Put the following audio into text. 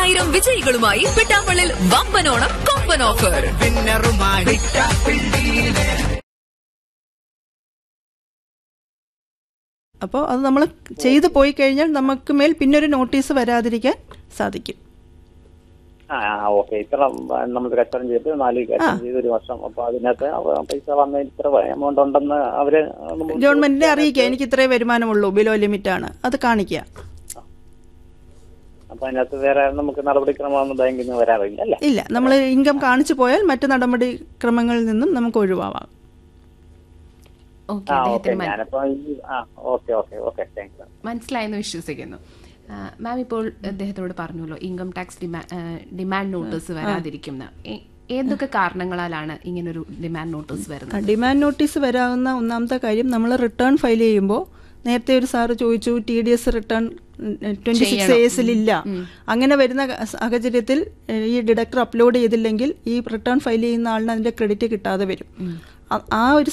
പതിനായിരം വിജയികളുമായി പിട്ടാമ്പള്ളിൽ വമ്പനോണം കൊമ്പൻ ഓഫർ വിന്നറുമായി അപ്പോൾ അത് നമ്മൾ ചെയ്തു പോയി കഴിഞ്ഞാൽ നമുക്ക് മേൽ പിന്നൊരു നോട്ടീസ് വരാതിരിക്കാൻ സാധിക്കും ആ ഓക്കെ ഇത്ര നമ്മൾ കച്ചവടം ചെയ്ത് നാല് കച്ചവടം ചെയ്ത് ഒരു വർഷം അപ്പൊ അതിനകത്ത് അവ- പൈസ വന്ന ഇത്ര എമൗണ്ട് ഉണ്ടെന്ന് അവര് നമുക്ക് ഗവൺമെന്റിനെ അറിയിക്കുക എനിക്ക് ഇത്രേ വരുമാനമുള്ളൂ ബിലോ ലിമിറ്റ് ആണ് അത് കാണിക്കുക അപ്പൊ അതിനകത്ത് വേറെ നമുക്ക് നടപടിക്രമമൊന്നും ബാങ്കിൽ നിന്ന് വരാറില്ല അല്ലേ ഇല്ല നമ്മൾ ഇൻകം കാണിച്ചു പോയാൽ മറ്റു നടപടിക്രമങ്ങളിൽ നിന്നും നമുക്ക് ഒഴിവാവാം ഓക്കെ ആ ഓക്കെ അദ്ദേഹത്തിന് മന- ഞാനിപ്പോ ഈ ആ ഓക്കെ ഓക്കെ ഓക്കെ താങ്ക്സ് മനസ്സിലായെന്ന് വിശ്വസിക്കുന്നു ആ, മാം ഇപ്പോൾ അദ്ദേഹത്തോട് പറഞ്ഞല്ലോ ഇൻകം ടാക്സ് ഡിമാ- ആ, ഡിമാൻഡ് നോട്ടീസ് വരാതിരിക്കുന്ന ഏ- ഏതൊക്കെ കാരണങ്ങളാലാണ് ഇങ്ങനൊരു ഡിമാൻഡ് നോട്ടീസ് വരുന്നത് ഡിമാൻഡ് നോട്ടീസ് വരാവുന്ന ഒന്നാമത്തെ കാര്യം നമ്മൾ റിട്ടേൺ ഫയൽ ചെയ്യുമ്പോൾ നേരത്തെ ഒരു സാറ് ചോദിച്ചു T D S return twenty six എസിലില്ല അങ്ങനെ വരുന്ന സാഹചര്യത്തിൽ ഏഹ്, ഈ ഡിഡക്ടർ അപ്ലോഡ് ചെയ്തില്ലെങ്കിൽ ഈ റിട്ടേൺ ഫയൽ ചെയ്യുന്ന ആളിന് അതിന്റെ ക്രെഡിറ്റ് കിട്ടാതെ വരും ആ- ആ ഒരു